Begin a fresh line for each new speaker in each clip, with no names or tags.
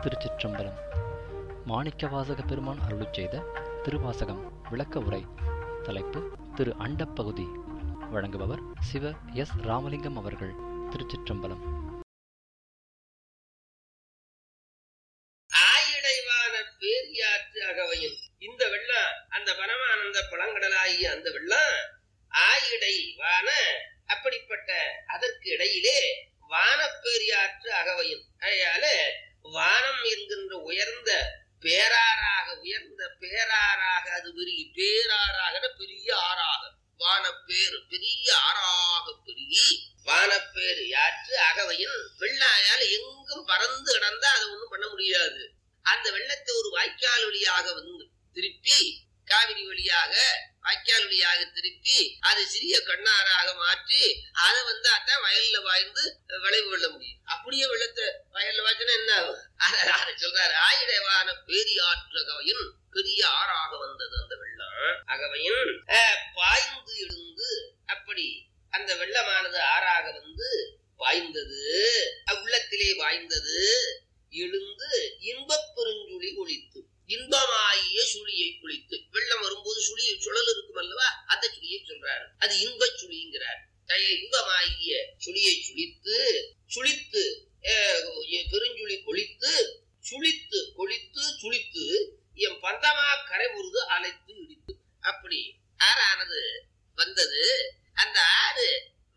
திருச்சிற்றம்பலம் மாணிக்கவாசக பெருமான் அருளிச் செய்த திருவாசகம் விளக்க உரை தலைப்பு திரு அண்டப்பகுதி வழங்குபவர் சிவ எஸ் ராமலிங்கம் அவர்கள் திருச்சிற்றம்பலம்
ஆயிடைவான பேரியாற்று அகவையும் இந்த வெள்ளம் அந்த பரமானந்த பழங்கடலாகிய அந்த வெள்ளம் ஆயிடைவான அப்படிப்பட்ட அதற்கு இடையிலே வானப்பேரியாற்று அகவையும் அதனால வானம் என்கின்ற உயர்ந்த பேராறாக உயர்ந்த பேராறாக அது பெரிய பேராறாக பெரிய ஆறாக வானப்பேரு பெரிய ஆறாக பெருகி வானப்பேரு யாற்று அகவையின் வெள்ளாயால எங்கும் பறந்து கிடந்தா அதை ஒண்ணும் பண்ண முடியாது அந்த வெள்ளத்தை ஒரு வாய்க்கால் வழியாக வந்து திருப்பி காவிரி வழியாக வாய்க்கால் வழியாக திருப்பி அது சிறிய கண்ணாறாக மாற்றி அதை வந்து அதான் வயல்ல வாய்ந்து விளைவு வெள்ள முடியும் அப்படியே வெள்ளத்தை வயல்ல வாய்ச்சினா என்ன ஆகும்? அத- அதை சொல்றாரு ஆயிரவான பேரியாற்று அகவையின் பெரிய ஆறாக வந்தது அந்த வெள்ளம் அகவையின் அஹ், பாய்ந்து எழுந்து அப்படி அந்த வெள்ளமானது ஆறாக வந்து பாய்ந்தது உள்ளத்திலே பாய்ந்தது எழுந்து இன்பப் பெருஞ்சுழி ஒழித்து இன்பமாகிய சுழியை குளித்து வெள்ளம் வரும்போது சுழி சுழல் இருக்கும் அல்லவா அந்த சுழியை சொல்றாரு அது இன்பச் சுழிங்கிறார் தய இன்பமாகிய சுழியை சுழித்து சுழித்து அஹ், பெருஞ்சுழி கொளித்து சுழித்து கொளித்து சுழித்து என் பந்தமா கரை உருது அழைத்து இடித்து அப்படி ஆறானது வந்தது அந்த ஆறு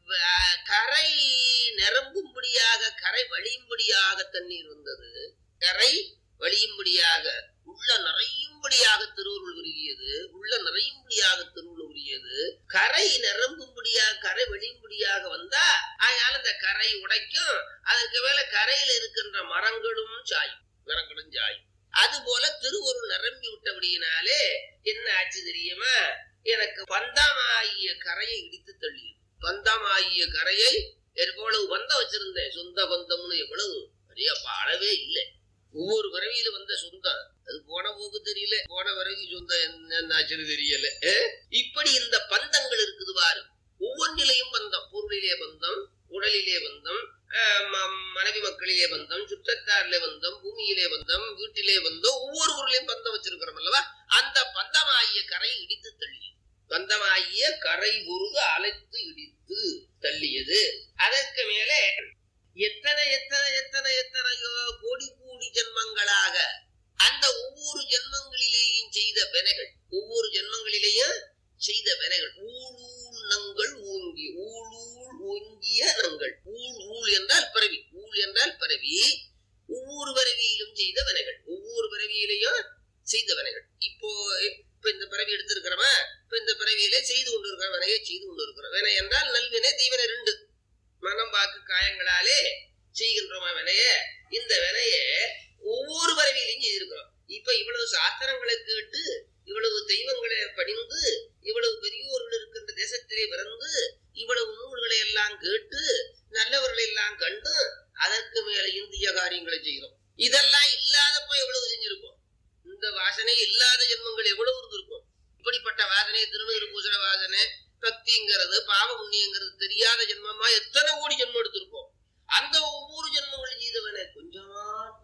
வ- கரை நிரம்பும்படியாக கரை வழியும்படியாக தண்ணீர் வந்தது கரை வழியும்படியாக உள்ள நிறையும்படியாக திருவுருள் உருகியது உள்ள நிறையும்படியாக திருவுருள் உருகியது கரை நிரம்பும்படியாக கரை வழியும்படியாக வந்தா அதனால அந்த கரை உடைக்கும் அதற்கு மேல கரையில் இருக்கின்ற மரங்களும் சாயும் மரங்களும் சாயும் அது போல திருவருள் நிரம்பி விட்டபடியினாலே என்ன ஆச்சு தெரியுமா எனக்கு பந்தமாகிய கரையை இடித்து தள்ளியது பந்தமாகிய கரையை எவ்வளவு பந்தம் வச்சிருந்தேன் சொந்த பந்தம்னு எவ்வளவு பெரிய அளவே இல்லை ஒவ்வொரு பிறவியில வந்த சொந்தம் அது போன போக்கு தெரியல போன பிறவி சொந்தம் என்ன ஆச்சுன்னு தெரியல ஏ? இப்படி இந்த பந்தங்கள் இருக்குது பாரு ஒவ்வொன்றிலையும் பந்தம் பொருளிலே பந்தம் உடலிலே பந்தம் ஆஹ் ம- மனைவி மக்களிலே பந்தம் சுற்றத்தாரிலே பந்தம் பூமியிலே பந்தம் வீட்டிலே பந்தம் ஒவ்வொரு ஊர்லயும் பந்தம் வச்சிருக்கிறோம் அல்லவா அந்த பந்தமாகிய கரை இடித்து தள்ளியது பந்தமாகிய கரை உருது அழைத்து இடித்து தள்ளியது அதற்கு மேலே எத்தனை எத்தனை எத்தனை எத்தனையோ கோடி கோடி ஜென்மங்களாக அந்த ஒவ்வொரு ஜென்மங்களிலேயும் செய்த வினைகள் ஒவ்வொரு ஜென்மங்களிலேயும் செய்த வினைகள் ஊழூள் நங்கள் ஓங்கி ஊழூள் ஓங்கிய நங்கள் ஊழ் ஊழ் என்றால் பிறவி ஊழ் என்றால் பிறவி ஒவ்வொரு பிறவியிலும் செய்த வினைகள் ஒவ்வொரு பிறவியிலையும் செய்த வினைகள் இப்போ இப்ப இந்த பிறவி எடுத்திருக்கிறவன் இப்ப இந்த பிறவியிலே செய்து கொண்டிருக்கிற வினையை செய்து கொண்டிருக்கிற வினை என்றால் நல்வினை தீவினை ரெண்டு மனம் வாக்கு காயங்களாலே செய்கின்றோமா வினைய இந்த வினைய ஒவ்வொரு பிறவியிலையும் செய்திருக்கிறோம் இப்ப இவ்வளவு சாஸ்திரங்களை கேட்டு இவ்வளவு தெய்வங்களை பணிந்து இவ்வளவு பெரியோர்கள் இருக்கின்ற தேசத்திலே பிறந்து இவ்வளவு நூல்களை எல்லாம் கேட்டு நல்லவர்களை எல்லாம் கண்டு அதற்கு மேல இந்திய காரியங்களை செய்கிறோம் இதெல்லாம் இல்லாதப்ப எவ்வளவு செஞ்சிருக்கோம் இந்த வாசனை இல்லாத ஜென்மங்கள் எவ்வளவு இருந்திருக்கும் இப்படிப்பட்ட வாசனை திருநீர் பூசண வாசனை பக்திங்கிறது பாவ புண்ணியங்கிறது தெரியாத ஜென்மமா எத்தனை கோடி ஜென்மம் எடுத்திருப்போம் அந்த ஒவ்வொரு ஜென்மங்களும் செய்தவனே கொஞ்சமா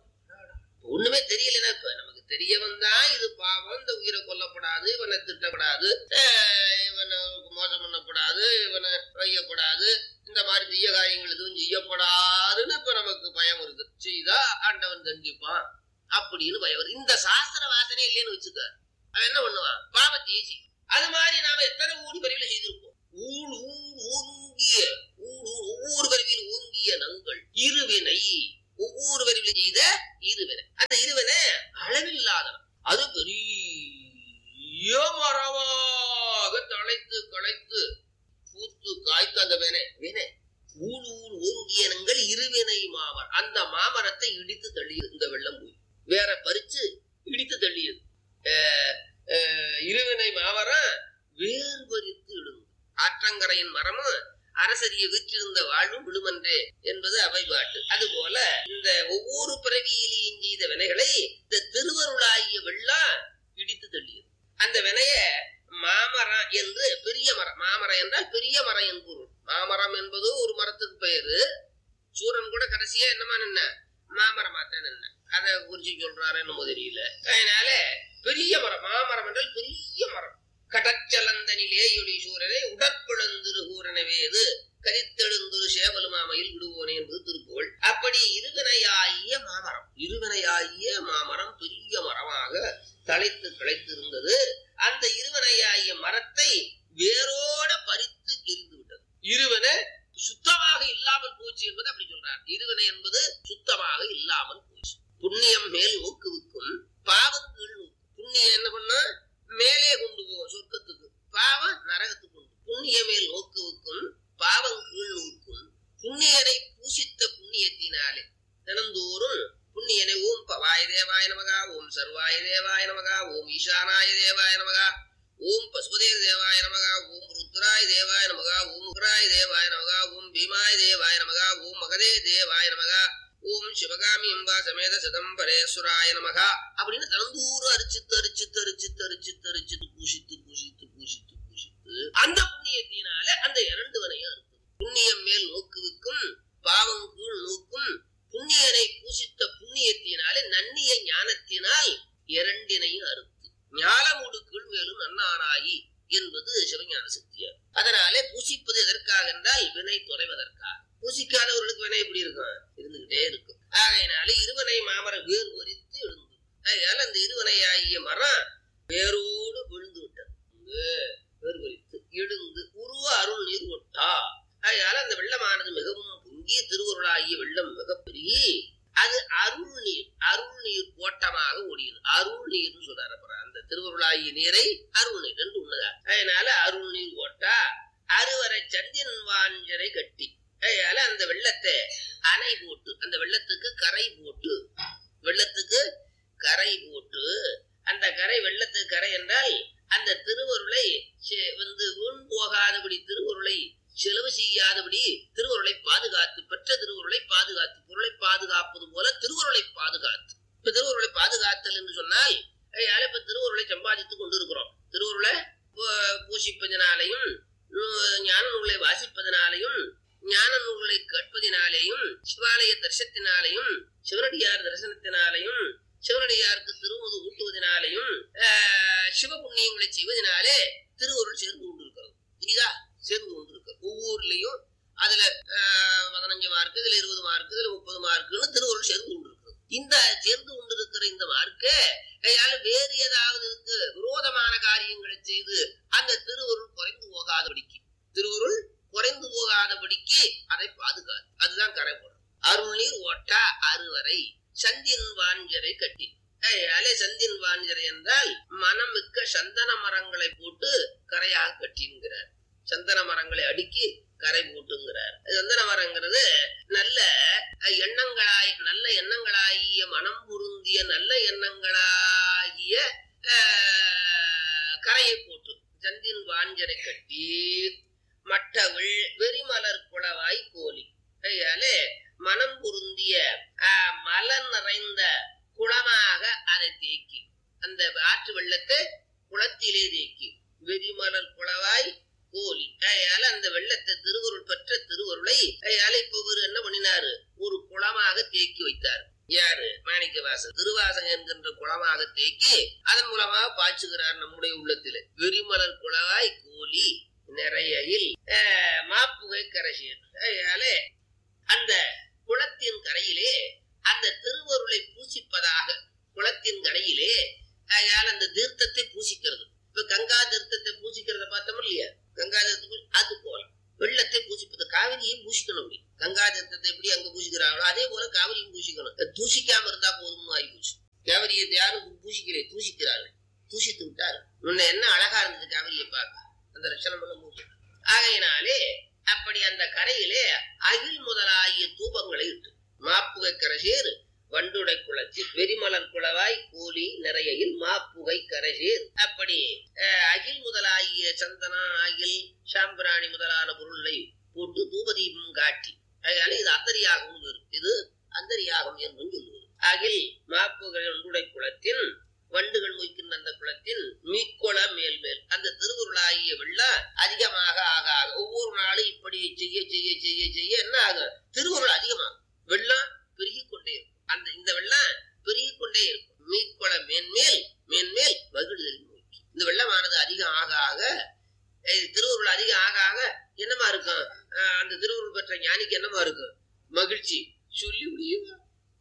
ஒண்ணுமே தெரியலன்னா இப்ப நமக்கு தெரிய வந்தா இது பாவம் இந்த உயிரை கொல்லப்படாது இவனை திட்டப்படாது அஹ் இவனை மோசம் பண்ணப்படாது இவனை வையப்படாது இந்த மாதிரி தீய காரியங்கள் எதுவும் செய்யப்படாதுன்னு இப்ப நமக்கு பயம் வருது செய்தா ஆண்டவன் தண்டிப்பான் அப்படின்னு பயம் வருது இந்த சாஸ்திர வாசனை இல்லைன்னு வச்சுக்க அவன் என்ன பண்ணுவான் பாவத்தையே செய்யும் அது மாதிரி நாம எத்தனை ஊடி பறிவில செய்திருப்போம் ஊழ் ஊழ் ஓங்கிய ஊழ் ஊழ் ஒவ்வொரு பறிவியில் ஓங்கிய நங்கள் இருவினை ஒவ்வொரு வரிவிலும் செய்த இருவினை அந்த இருவினை அளவில்லாதவன் அது பெரிய மரமாக தழைத்து களைத்து பூத்து காய்த்து அந்த வினை வினை ஊழ் ஊழ் ஓங்கியனங்கள் இருவினை மாமரம் அந்த மாமரத்தை இடித்து தள்ளியது இந்த வெள்ளம் போய் வேற பறிச்சு இடித்து தள்ளியது அஹ், அஹ், இருவினை மாமரம் வேர் பறித்து இழுந்து ஆற்றங்கரையின் மரமும் அரசரிய வீற்றிருந்த வாழ்வும் விழுமன்றே என்பது அவை பாட்டு அதுபோல இந்த ஒவ்வொரு பிறவியிலையும் செய்த வினைகளை இந்த திருவருளாகிய வெள்ளம் இடித்து தள்ளியது அந்த வினைய மாமரம் என்று பெரிய மரம் மாமரம் என்றால் பெரிய மரம் என்பது மாமரம் என்பது ஒரு மரத்துக்கு பெயரு சூரன் கூட கடைசியா என்னமா நின்ன மாமரமா தான் என்ன அதை குறிச்சு சொல்றாரு என்னமோ தெரியல அதனால பெரிய மரம் மாமரம் என்றால் பெரிய மரம் கடச்சலந்தனிலே ஒளி சூரனை உடற்பிழந்திரு கூறனவே இது கரித்தெழுந்துரு சேவல் மாமையில் விடுவோனே என்பது திருப்புகழ் அப்படி இருவினையாகிய மாமரம் இருவினையாகிய மாமரம் பெரிய மரமாக தழைத்து கிளைத்திருந்தது அந்த இருவனையாகிய மரத்தை வேரோட பறித்து எரிந்து விட்டது இருவனை சுத்தமாக இல்லாமல் போச்சு என்பது அப்படி சொல்றார் இருவனை என்பது சுத்தமாக இல்லாமல் போச்சு புண்ணியம் மேல் ஊக்குவிக்கும் பாவம் கீழ் நோக்கும். புண்ணியம் என்ன பண்ணா மேலே கொண்டு போகும் சொர்க்கத்துக்கு பாவம் நரகத்துக்கு கொண்டு போகும். புண்ணிய மேல் நோக்குவிக்கும் பாவம் கீழ் நோக்கும் புண்ணியனை பூசித்த புண்ணியத்தினாலே தினந்தோறும் புண்ணியனை ஓம் பவாய தேவாய நமகா ஓம் சர்வாய தேவாய நமகா ஓம் ஈசானாய தேவாய நமகா ஓம் பசுபதேர் தேவாய நமகா ஓம் ருத்ராய தேவாய நமகா ஓம் உக்ராய தேவாய நமகா ஓம் பீமாய தேவாய நமகா ஓம் மகதே தேவாய நமகா ஓம் சிவகாமி அம்பா சமேத சிதம்பரேஸ்வராய நமகா அப்படின்னு தினந்தோறும் அரிச்சித்து அரிச்சித்து அரிச்சித்து அரிச்சித்து அரிச்சித்து பூசித்து பூசித்து பூசித்து பூசித்து அந்த புண்ணியத்தினால அந்த இரண்டு வனையும் இருக்குது புண்ணியம் மேல் நோக்குவிக்கும் பாவம் கீழ் நோக்கும் புண்ணியனை பூசித்த புண்ணியத்தினாலே நன்னிய ஞானத்தினால் இரண்டினையும் அறுத்து ஞாலமுடு கீழ்மேலும் நன்னானாயி என்பது சிவஞான சக்தியார் அதனாலே பூசிப்பது எதற்காக என்றால் வினை துறைவதற்காக பூசிக்காதவர்களுக்கு வினை எப்படி இருக்கும் இருந்துகிட்டே இருக்கும் ஆகையினாலே இருவனை மாமர வேறு வரித்து எழுந்து அதனால அந்த இருவனை ஆகிய மரம் வேரோடு விழுந்து விட்டது வே- வேறு வரித்து எழுந்து உருவ அருள் நீர் ஒட்டா அதனால அந்த வெள்ளமானது மிகவும் பொங்கி திருவருளாகிய வெள்ளம் மிகப்பெரிய அது அருள் நீர் அருள் நீர் கோட்டமாக ஓடியது அருள் நீர்னு சொல்றாரு அப்புறம் அந்த திருவருளாகிய நீரை அருள் நீர் என்று உள்ளதா அதனால அருள் நீர் ஓட்டா அறுவரை சந்தியன் வாஞ்சரை கட்டி அதனால அந்த வெள்ளத்தை அணை போட்டு அந்த வெள்ளத்துக்கு கரை போட்டு வெள்ளத்துக்கு கரை போட்டு அந்த கரை வெள்ளத்துக்கு கரை என்றால் அந்த திருவருளை செ- வந்து வீண் போகாதபடி திருவருளை செலவு செய்யாதபடி திருவருளை பாதுகாத்து பெற்ற திருவருளை பாதுகாத்து பொருளை பாதுகாப்பது போல திருவருளை பாதுகாத்து இப்ப திருவருளை பாதுகாத்தல் என்று சொன்னால் ஐயால இப்ப திருவருளை சம்பாதித்துக் கொண்டிருக்கிறோம் திருவருளை பூ- பூசிப்பதினாலையும் நூ- ஞான நூலை வாசிப்பதனாலையும் ஞான நூல்களை கேட்பதினாலேயும் சிவாலய தரிசனத்தினாலையும் சிவனடியார் தரிசனத்தினாலையும் சிவனடியாருக்கு திருமுது ஊட்டுவதனாலையும் ஆஹ், சிவ புண்ணியங்களை செய்வதனாலே திருவருள் சேர்ந்து கொண்டிருக்கிறது புரியுதா சேர்ந்து கொண்டிருக்கிறது ஒவ்வொருலையும் அதுல ஆஹ், பதினஞ்சு மார்க்கு இதுல இருபது மார்க்கு இதுல முப்பது மார்க்குன்னு திருவருள் சேர்ந்து கொண்டிருக்கிறது இந்த சேர்ந்து கொண்டிருக்கிற இந்த மார்க்கு கையால வேறு ஏதாவது இருக்கு விரோதமான காரியங்களை செய்து அந்த திருவருள் குறைந்து போகாதபடிக்கு திருவருள் குறைந்து போகாதபடிக்கு அதை பாதுகாத்து அதுதான் கரை போடும் அருள் நீர் ஓட்டா அறுவரை சந்தின் வாஞ்சரை கட்டி அலே சந்தின் வாஞ்சரை என்றால் மனமிக்க சந்தன மரங்களை போட்டு கரையாக கட்டிங்கிறார் சந்தன மரங்களை அடுக்கி கரை போட்டுங்கிறார் சந்தன மரங்கிறது நல்ல அஹ், எண்ணங்களாய் நல்ல எண்ணங்களாகிய மனம் பொருந்திய நல்ல எண்ணங்களாகிய அஹ், கரையை போட்டு சந்தின் வாஞ்சரை கட்டி மட்டவிள் வெறிமலர் குளவாய் கோலி கையாலே மனம் பொருந்திய ஆஹ், மலர் நிறைந்த குளமாக அதை தேக்கி அந்த ஆற்று வெள்ளத்தை குளத்திலே தேக்கி வெறிமலர் குளவாய் கோலி கையால அந்த வெள்ளத்தை திருவருள் பெற்ற திருவருளை கையால இப்ப இவரு என்ன பண்ணினாரு ஒரு குளமாக தேக்கி வைத்தார் யாரு மாணிக்கவாசன் திருவாசகம் என்கின்ற குளமாக தேக்கி அதன் மூலமாக பாய்ச்சுகிறார் நம்முடைய உள்ளத்திலே வெறிமலர் குளவாய் கோலி நிறையில் ஆஹ், மாப்புகை கரசியர் அதனாலே அந்த குளத்தின் கரையிலே அந்த திருவருளை பூசிப்பதாக குளத்தின் கரையிலே அதனால அந்த தீர்த்தத்தை பூசிக்கிறது இப்ப கங்கா தீர்த்தத்தை பூசிக்கிறத பார்த்தோம் இல்லையா கங்கா தீர்த்தத்தை பூசி- அது போல வெள்ளத்தை பூசிப்பது காவிரியும் பூசிக்கணும் அப்படி கங்கா தீர்த்தத்தை எப்படி அங்க பூசிக்கிறாங்களோ அதே போல காவிரியும் பூசிக்கணும் அது தூசிக்காம இருந்தா போதும்னு ஆகி போச்சு காவிரியை யாரும் பூசிக்கிறே தூசிக்கிறார்கள் தூசித்து விட்டார் முன்ன என்ன அழகா இருந்தது காவிரியை பார்க்க அந்த லட்சணம் எல்லாம் மூச்சு ஆகையினாலே அப்படி அந்த கரையிலே அகில் முதலாகிய தூபங்களை இட்டு மாப்புகை கரசேர் வண்டுடை குளத்தில் வெறிமலர் குளவாய் கூலி நிறையில் மாப்புகை கரசேர் அப்படி அஹ், அகில் முதலாகிய சந்தனம் அகில் சாம்பிராணி முதலான பொருளை போட்டு தூபதீபம் காட்டி அதனால இது அந்தரியாகம் இது அந்தரியாகம் என்றும் சொல்லுவது அகில் மாப்புகை வண்டுடை குளத்தின் வண்டுகள் மொய்க்கின்ற அந்த குளத்தின் மீக்குள மேல் மேல் அந்த திருவுருளாகிய வெள்ளம் அதிகமாக ஆக ஆக ஒவ்வொரு நாளும் இப்படி செய்ய செய்ய செய்ய செய்ய என்ன ஆகும் திருவுருள் அதிகமாகும் வெள்ளம் பெருகிக் கொண்டே இருக்கும்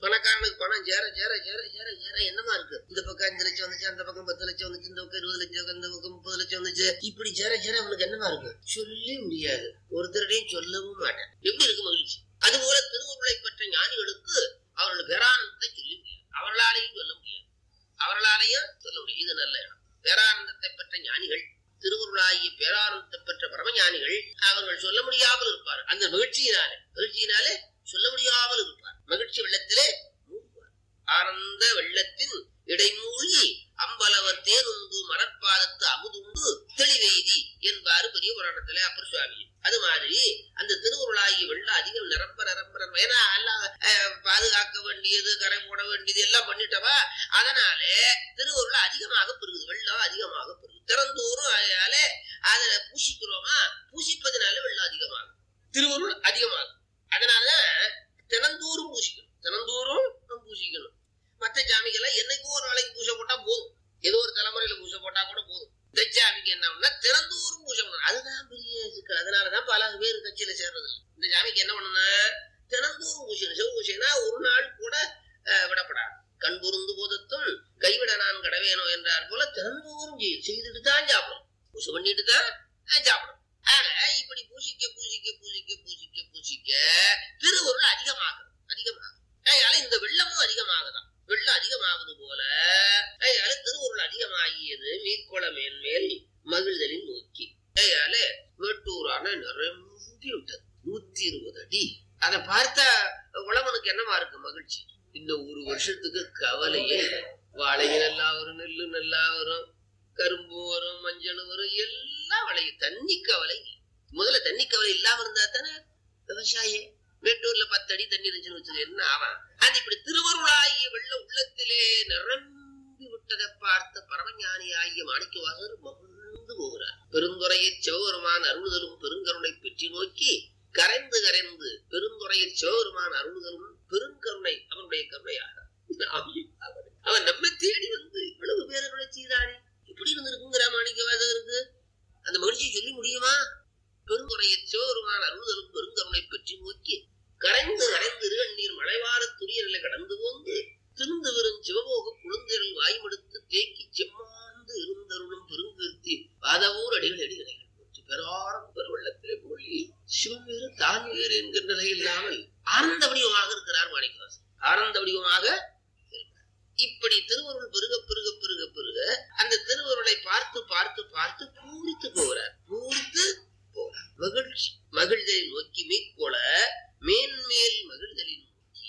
பணக்காரனுக்கு பணம் சேர சேர சேர சேர சேர என்னமா இருக்கு இந்த பக்கம் அஞ்சு லட்சம் வந்துச்சு அந்த பக்கம் பத்து லட்சம் வந்துச்சு இந்த பக்கம் இருபது லட்சம் இந்த பக்கம் முப்பது லட்சம் வந்துச்சு இப்படி சேர சேர அவனுக்கு என்னமா இருக்கு சொல்லவே முடியாது ஒருத்தருடையும் சொல்லவும் மாட்டேன் எப்படி இருக்கு மகிழ்ச்சி அதுபோல திருவுருளை பெற்ற ஞானிகளுக்கு அவர்கள் பேரானந்தத்தை சொல்லி முடியாது அவர்களாலையும் சொல்ல முடியாது அவர்களாலையும் சொல்ல முடியும் இது நல்ல இடம் பேரானந்தத்தை பெற்ற ஞானிகள் திருவுருளாகிய பேரானந்தத்தை பெற்ற பரமஞானிகள் அவர்கள் சொல்ல முடியாமல் இருப்பார் அந்த மகிழ்ச்சியினாலே மகிழ்ச்சியினாலே சொல்ல முடியாமல் இருப்பார் மகிழ்ச்சி வெள்ளத்திலே மூழ்குவார் ஆனந்த வெள்ளத்தின் இடைமூழ்கி அம்பலவர் தேனுண்டு மலர்பாதத்து அமுதுண்டு தெளிவெய்தி என்பாரு பெரிய புராணத்திலே அப்பர் சுவாமி அது மாதிரி அந்த திருவுருளாகி வெள்ளம் அதிகம் நிரம்ப நிரம்ப நிரம்ப ஏன்னா எல்லாம் அஹ், பாதுகாக்க வேண்டியது கரை போட வேண்டியது எல்லாம் பண்ணிட்டவா அதனாலே திருவுருள் அதிகமாக பெருகுது வெள்ளம் அதிகமாக பெருகுது திறந்தோறும் அதனால அதுல பூசிக்கிறோமா பூசிப்பதனால வெள்ளம் அதிகமாகும் திருவுருள் அதிகமாகும் அதனால தினந்தோறும் பூசிக்கணும் தினந்தோறும் நம்ம பூசிக்கணும் மற்ற சாமிக்கெல்லாம் என்னைக்கும் ஒரு நாளைக்கு பூசை போட்டா போதும் ஏதோ ஒரு தலைமுறையில பூசை போட்டா கூட போதும் இந்த சாமிக்கு என்ன பண்ணா தினந்தோறும் பூசை பண்ணணும் அதுதான் பெரிய சிக்கல் அதனாலதான் பல பேர் கட்சியில சேர்றது இல்ல இந்த சாமிக்கு என்ன பண்ணணும்னா தினந்தோறும் பூசணும் சிவ பூசைனா ஒரு நாள் கூட அஹ், விடப்படாது கண் பொருந்து போதத்தும் கைவிட நான் கடவேனோ என்றார் போல தினந்தோறும் செய்யும் செய்துட்டு தான் சாப்பிடும் பூசை பண்ணிட்டு தான் அஹ், சாப்பிடும் ஆனா இப்படி பூசிக்க பூசிக்க பூசிக்க பூசிக்க பூசிக்க திருவருள் அதிகமாகும் அதிகமாகும் அதனால இந்த வெள்ளமும் அதிகமாகுதான் வெள்ளம் அதிகமாகுது போல அதனால திருவருள் அதிகமாகியது மீக்குள மேன்மேல் மகிழ்தலின் நோக்கி அதனால வேட்டூரான நிரம்பி விட்டது நூத்தி இருபது அடி அதை பார்த்தா உழவனுக்கு என்னவா இருக்கு மகிழ்ச்சி இந்த ஒரு வருஷத்துக்கு கவலையே இல்லை. வாழைங்க நல்லா வரும் நெல்லு நல்லா வரும் கரும்பு வரும் மஞ்சள் வரும் எல்லாம் விளையும் தண்ணி கவலை இல்லை. முதல்ல தண்ணி கவலை இல்லாம இருந்தா தானே விவசாயி மேட்டூர்ல பத்து அடி தண்ணி இருந்துச்சுன்னு வச்சுக்க என்ன ஆவான் அது இப்படி திருவருளாகிய வெள்ள உள்ளத்திலே நிரம்பி விட்டதை பார்த்த பரமஞானி ஆகிய மாணிக்கவாசர் மகிழ்ந்து போகிறார் பெருந்துறையை சிவபெருமான் அருளுதலும் பெருங்கருணை பெற்றி நோக்கி கரைந்து கரைந்து பெருந்துறையை சிவபெருமான் அருளுதலும் பெருங்கருணை அவனுடைய கருணையாக ஆகிய அவர் அவன் நம்மை தேடி வந்து இவ்வளவு பேரருளை செய்தானே எப்படி இருந்திருக்குங்கிற மாணிக்கவாசகருக்கு அந்த மகிழ்ச்சியை சொல்லி முடியுமா பெருந்துறையை சிவபெருமான் அருளுதலும் பெருங்கருணை பெற்றி நோக்கி கரைந்து கரைந்து இருகண்ணீர் மலைவார துரியர்களை கடந்து போந்து திருந்து வரும் சிவபோக குழுந்தரில் வாய்மடுத்து தேக்கி செம்மாந்து இருந்தருளும் பெருங்கீர்த்தி பாதவூர் அடிகள் அடிகளைகள் போற்றி பெறாரம் பெருவெள்ளத்திலே போலி சிவம் வேறு தான் வேறு என்கிற நிலை இல்லாமல் ஆனந்த வடிவமாக இருக்கிறார் மாணிக்கவாசன் ஆனந்த வடிவமாக இருக்கிறார். இப்படி திருவருள் பெருக பெருக பெருக பெருக அந்த திருவருளை பார்த்து பார்த்து பார்த்து பூரித்து போகிறார் பூரித்து போகிறார் மகிழ்ச்சி மகிழ்தலை நோக்கி மீட்கொள மேன்மேல் மகிழ்தலை நோக்கி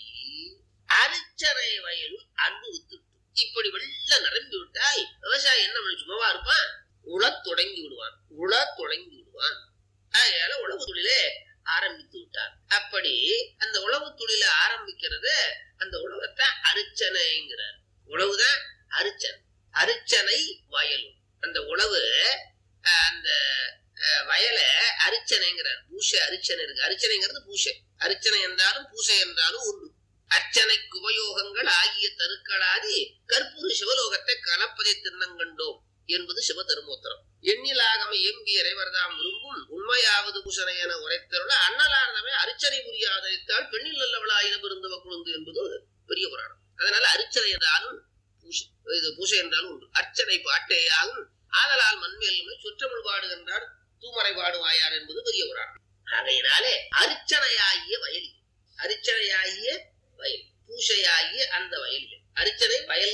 அரிச்சனை வயலுள் அன்பு வித்துட்டு இப்படி வெள்ள நிரம்பி விட்டால் விவசாயி என்ன பண்ண சும்மாவா இருப்பான் உழத் தொடங்கி விடுவான் உழத் தொடங்கி விடுவான் அதனால உழவு தொழிலே ஆரம்பித்து விட்டார் அப்படி அந்த உழவு தொழிலை ஆரம்பிக்கிறது அந்த உழவத்தான் அரிச்சனைங்கிறார் உழவுதான் அரிச்சனை அரிச்சனை வயலும் அந்த உழவு அஹ், அந்த அஹ், வயலை அரிச்சனைங்கிறார் பூசை அரிச்சனை இருக்கு அரிச்சனைங்கிறது பூசை அரிச்சனை என்றாலும் பூசை என்றாலும் உண்டு அர்ச்சனைக்கு உபயோகங்கள் ஆகிய தருக்களாதி கற்பூர சிவலோகத்தை கலப்பதை திண்ணங்கண்டோம் என்பது சிவ தருமோத்தரம் எண்ணிலாகம எம்பி இறைவர்தாம் விரும்பும் உண்மையாவது பூசனை என உரைத்தருள அண்ணலார்தமே அரிச்சனை புரியாதரித்தால் பெண்ணில் நல்லவளாயின பெருந்தவ குழுந்து என்பது ஒரு பெரிய புராணம் அதனால அரிச்சனை என்றாலும் பூசை இது பூசை என்றாலும் உண்டு அர்ச்சனை பாட்டேயாகும் ஆதலால் மண்மேலுமே சுற்றமிழ் பாடுகின்றார் தூமறை பாடுவாயார் என்பது பெரிய புராணம் ஆகையினாலே அரிச்சனையாகிய வயல் அரிச்சனையாகிய வயல் பூசையாகிய அந்த வயல் அரிச்சனை வயல்